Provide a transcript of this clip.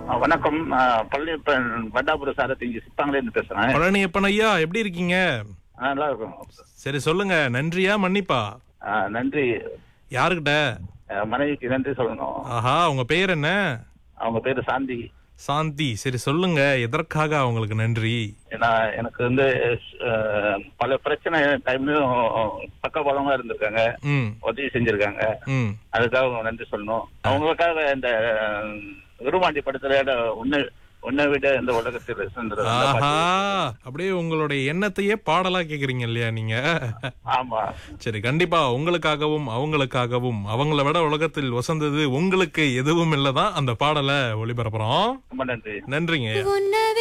அஹ் வணக்கம் அஹ் பழனியப்பன் வண்டாபுர சாரதி இங்க சிப்பாங்களே இருந்து பேசுறேன் பழனியப்பன் ஐயா எப்படி இருக்கீங்க அஹ் நல்லா இருக்கும் சரி சொல்லுங்க நன்றியா மன்னிப்பா அஹ் நன்றி யாருக்கிட்ட அஹ் மனைவிக்கு நன்றி சொல்லணும் ஆஹா உங்க பேர் என்ன அவங்க பேரு சாந்தி சாந்தி சரி சொல்லுங்க எதற்காக அவங்களுக்கு நன்றி ஏன்னா எனக்கு வந்து அஹ், பல பிரச்சனை டைம்லயும் பக்கபலமா இருந்திருக்காங்க ம் உதவி செஞ்சிருக்காங்க ம் அதுக்காக அவங்க நன்றி சொல்லணும் அவங்களுக்காக இந்த அஹ், விருமாண்டி படத்துல உன்னை உன்னை விட இந்த உலகத்தில் சிறந்தது அந்த ஆஹா பாட்டு. அப்படியே உங்களுடைய எண்ணத்தையே பாடலா கேக்குறீங்க இல்லையா நீங்க ஆமா சரி கண்டிப்பா உங்களுக்காகவும் அவங்களுக்காகவும் அவங்கள விட உலகத்தில் வசந்தது உங்களுக்கு எதுவும் இல்லதான் அந்த பாடலை ஒளிபரப்புறோம் ரொம்ப நன்றி நன்றிங்க உன்னை